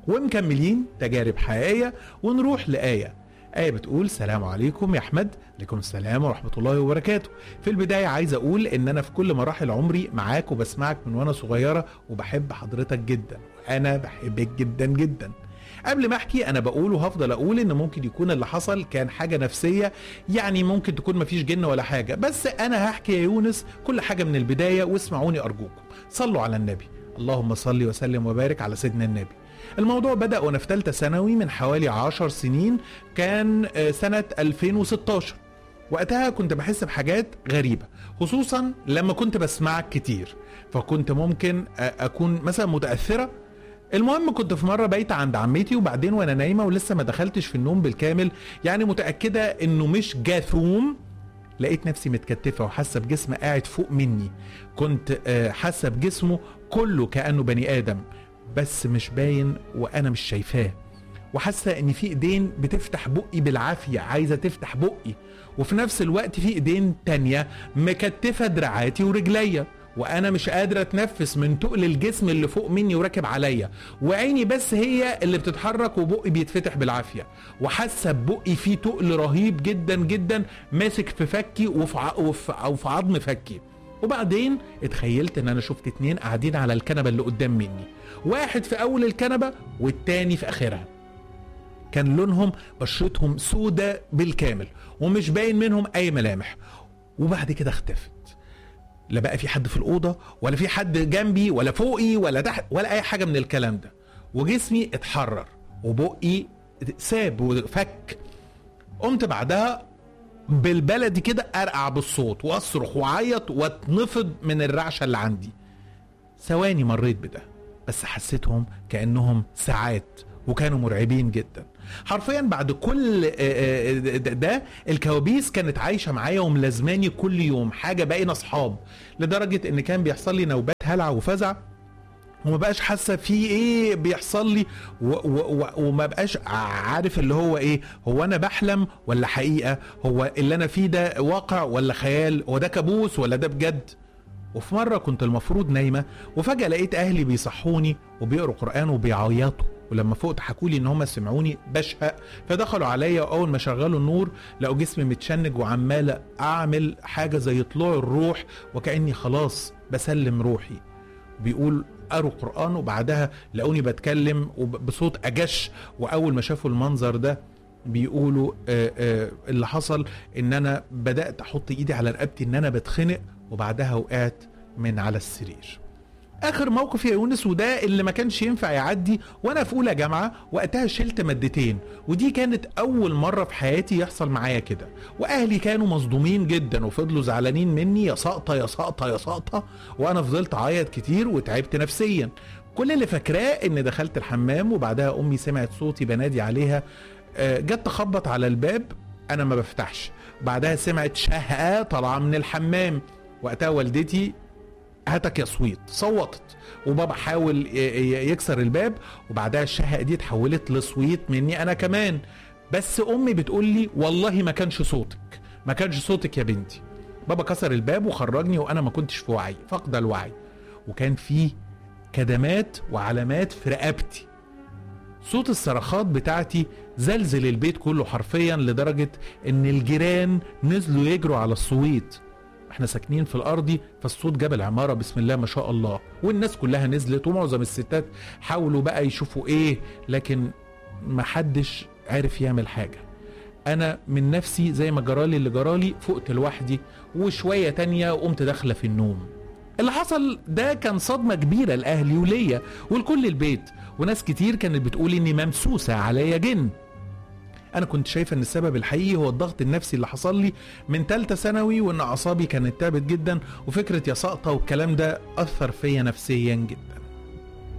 ومكملين تجارب حقيقية ونروح لآية آية بتقول سلام عليكم يا أحمد عليكم السلام ورحمة الله وبركاته في البداية عايز أقول إن أنا في كل مراحل عمري معاك وبسمعك من وأنا صغيرة وبحب حضرتك جدا وأنا بحبك جدا جدا قبل ما احكي انا بقول وهفضل اقول ان ممكن يكون اللي حصل كان حاجه نفسيه يعني ممكن تكون مفيش جن ولا حاجه بس انا هحكي يا يونس كل حاجه من البدايه واسمعوني ارجوكم صلوا على النبي اللهم صل وسلم وبارك على سيدنا النبي الموضوع بدأ وانا في ثالثه ثانوي من حوالي عشر سنين كان آه، سنة 2016 وقتها كنت بحس بحاجات غريبة خصوصا لما كنت بسمعك كتير فكنت ممكن آه، أكون مثلا متأثرة المهم كنت في مرة بايتة عند عمتي وبعدين وانا نايمة ولسه ما دخلتش في النوم بالكامل يعني متأكدة انه مش جاثوم لقيت نفسي متكتفة وحاسة بجسم قاعد فوق مني كنت آه، حاسة بجسمه كله كأنه بني آدم بس مش باين وأنا مش شايفاه وحاسة إن في إيدين بتفتح بقي بالعافية عايزة تفتح بقي وفي نفس الوقت في إيدين تانية مكتفة دراعاتي ورجليا وانا مش قادر اتنفس من تقل الجسم اللي فوق مني وراكب عليا وعيني بس هي اللي بتتحرك وبقي بيتفتح بالعافيه وحاسه ببقي فيه تقل رهيب جدا جدا ماسك في فكي وفي ع- وفي وفي عظم فكي وبعدين اتخيلت ان انا شفت اتنين قاعدين على الكنبه اللي قدام مني واحد في اول الكنبه والتاني في اخرها كان لونهم بشرتهم سودة بالكامل ومش باين منهم اي ملامح وبعد كده اختفت لا بقى في حد في الأوضة ولا في حد جنبي ولا فوقي ولا تحت ولا أي حاجة من الكلام ده وجسمي اتحرر وبقي ساب وفك قمت بعدها بالبلدي كده ارقع بالصوت واصرخ واعيط واتنفض من الرعشه اللي عندي ثواني مريت بده بس حسيتهم كانهم ساعات وكانوا مرعبين جدا حرفيا بعد كل آه، آه، ده ده الكوابيس كانت عايشه معايا وملازماني كل يوم حاجه بقينا اصحاب لدرجه ان كان بيحصل لي نوبات هلع وفزع وما بقاش حاسه في ايه بيحصل لي و و و وما بقاش عارف اللي هو ايه هو انا بحلم ولا حقيقه هو اللي انا فيه ده واقع ولا خيال هو ده كابوس ولا ده بجد وفي مره كنت المفروض نايمه وفجاه لقيت اهلي بيصحوني وبيقروا قران وبيعيطوا ولما فقت حكوا لي ان هم سمعوني بشهق فدخلوا عليا واول ما شغلوا النور لقوا جسمي متشنج وعمال اعمل حاجه زي طلوع الروح وكاني خلاص بسلم روحي بيقول قروا قرآن وبعدها لقوني بتكلم وب- بصوت أجش وأول ما شافوا المنظر ده بيقولوا آه، آه، اللي حصل ان انا بدأت احط ايدي على رقبتي ان انا بتخنق وبعدها وقعت من على السرير اخر موقف يا يونس وده اللي ما كانش ينفع يعدي وانا في اولى جامعه وقتها شلت مادتين ودي كانت اول مره في حياتي يحصل معايا كده واهلي كانوا مصدومين جدا وفضلوا زعلانين مني يا ساقطه يا ساقطه يا ساقطه وانا فضلت اعيط كتير وتعبت نفسيا كل اللي فاكراه ان دخلت الحمام وبعدها امي سمعت صوتي بنادي عليها آه، جت تخبط على الباب انا ما بفتحش بعدها سمعت شهقه طالعه من الحمام وقتها والدتي هاتك يا صويت صوتت وبابا حاول ي- ي- يكسر الباب وبعدها الشهقه دي اتحولت لصويت مني انا كمان بس امي بتقول لي والله ما كانش صوتك ما كانش صوتك يا بنتي بابا كسر الباب وخرجني وانا ما كنتش في وعي فقد الوعي وكان فيه كدمات وعلامات في رقبتي صوت الصرخات بتاعتي زلزل البيت كله حرفيا لدرجة ان الجيران نزلوا يجروا على الصويت احنا ساكنين في الارضي فالصوت جاب العمارة بسم الله ما شاء الله والناس كلها نزلت ومعظم الستات حاولوا بقى يشوفوا ايه لكن محدش عرف يعمل حاجة انا من نفسي زي ما جرالي اللي جرالي فقت لوحدي وشوية تانية وقمت داخلة في النوم اللي حصل ده كان صدمة كبيرة لأهلي وليا ولكل البيت وناس كتير كانت بتقول إني ممسوسة عليا جن أنا كنت شايفة إن السبب الحقيقي هو الضغط النفسي اللي حصل لي من تالتة ثانوي وإن أعصابي كانت تعبت جدا وفكرة يا سقطة والكلام ده أثر فيا نفسيا جدا